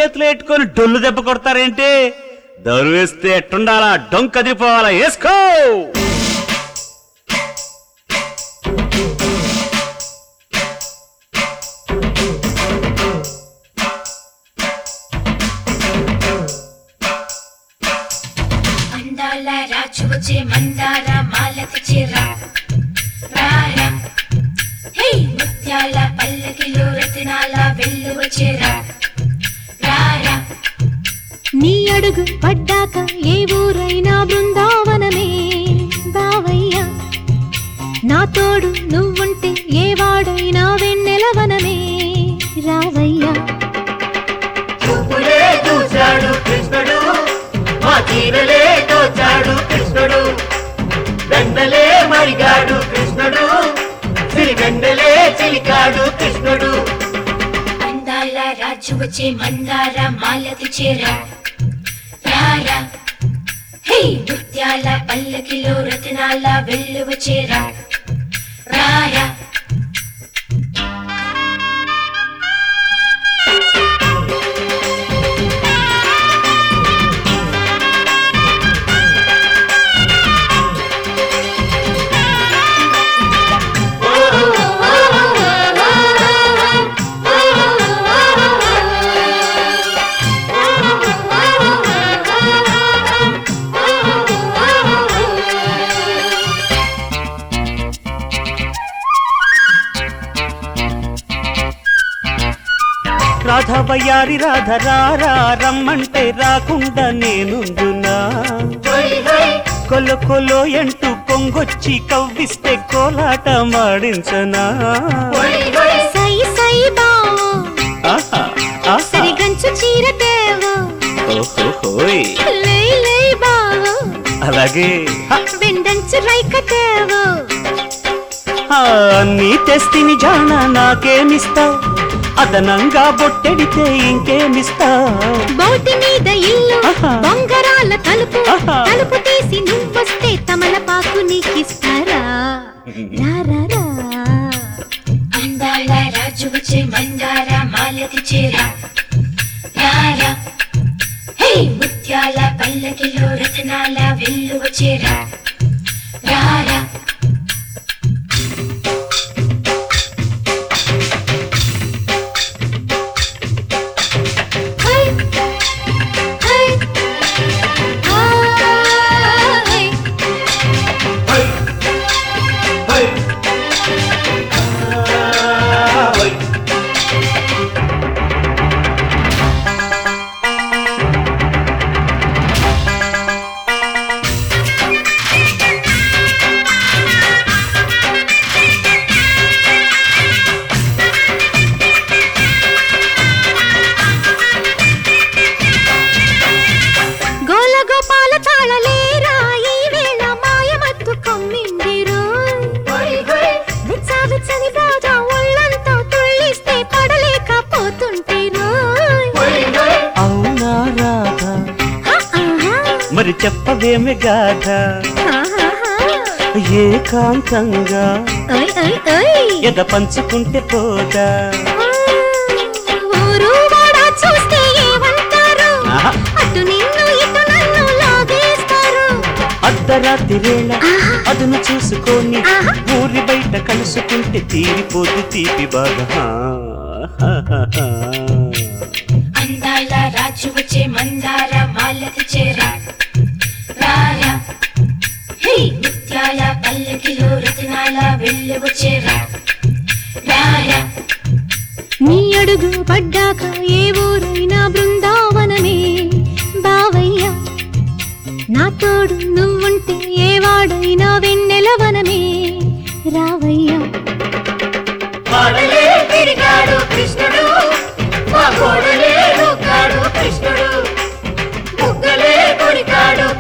చేతిలో ఎట్టుకొని డొల్లు దెబ్బ కొడతారేంటి దౌరు వేస్తే ఎట్టుండాలా డొంక్ కదిలిపోవాలా వేసుకో అందాల రాజు వచ్చే మందార మాలతి చీర రారా హే ముత్యాల పల్లకిలో రత్నాల వెల్లు వచ్చేరా రారా నీ అడుగు పడ్డాక ఏ ఊరైనా బృందావనమే బావయ్య నా తోడు నువ్వుంటే ఏ వాడైనా వెన్నెలవనమే రావయ్యా చూపులే చూశాడు కృష్ణుడు మా చీరలే తోచాడు కృష్ణుడు వెన్నలే మరిగాడు కృష్ణుడు సిరిగండలే చిలికాడు కృష్ణుడు అందాల రాజు వచ్చే మందార మాలతి చీర రారా హే ముత్యాల పల్లకిలో రత్నాల వెల్లు వచ్చేరా రారా రాధవయ్యారి రాధ రారా రమ్మంటే రాకుండా నేనుందునా హోయ్ హోయ్ కొల కొలో ఎంటూ కొంగొచ్చి కవ్విస్తే కోలాట మాడించనా హోయ్ హోయ్ సై సై బావో ఆహా, ఆహా. సరిగంచు చీర తేవో ఓహోహోయ్. లై లై బావో అలాగే హ, వెండంచు రైక తేవో ఆ, నీ తెస్తిని జాన నాకేమిస్తావు అదనంగా బొట్టెడితే ఇంకేమిస్తావు బోటి మీద ఇల్లు ఆహా. బొంగరాల తలుపు ఆహా. తలుపు తీసి నువ్వొస్తే తమలపాకు నీకిస్తారా రా, రా, రా. అందాల రాజు వచ్చే మందార మాలతి చీర రారా హే ముత్యాల పల్లకిలో రత్నాల వెల్లు వచ్చేరా రారా హై, హై, హాయ్. హోయ్ హోయ్ ఆ, హోయ్ గోల గోపాల తాళలేరా ఈ వేళ మాయమత్తు కమ్మిందిరో హోయ్ హోయ్ విచ్చా విచ్చని బాధ ఒళ్ళంతా తుళ్ళిస్తే పడలేకపోతుంటేరో హోయ్ హోయ్ అవునా రాధ మరి చెప్పవేమి గాథ ఏకాంతంగా ఎద పంచుకుంటే పోదా ఊరు వాడ చూస్తే ఏమంటారు ఆహా. అటు నిన్ను ఇటు నన్ను లాగేస్తారు అర్ధరాత్రి వేళ ఆహా. అదును చూసుకొని ఆహా. ఊరి బయట కలుసుకుంటే తీరిపోదు తీపి బాగా అందాల రాజు వచ్చే మందార మాలతి చీర రారా హే ముత్యాల పల్లకిలో రత్నాల వెల్లు వచ్చేరా రారా నీ అడుగు పడ్డాక ఏ ఊరైనా బృందావనమే బావయ్య నా తోడు నువ్వుంటే ఏ వాడైనా వెన్నెలవనమే రావయ్యా పాడలే తిరిగాడు కృష్ణుడు మా కోడలే నూకాడు కృష్ణుడు బుగ్గలే కొరికాడు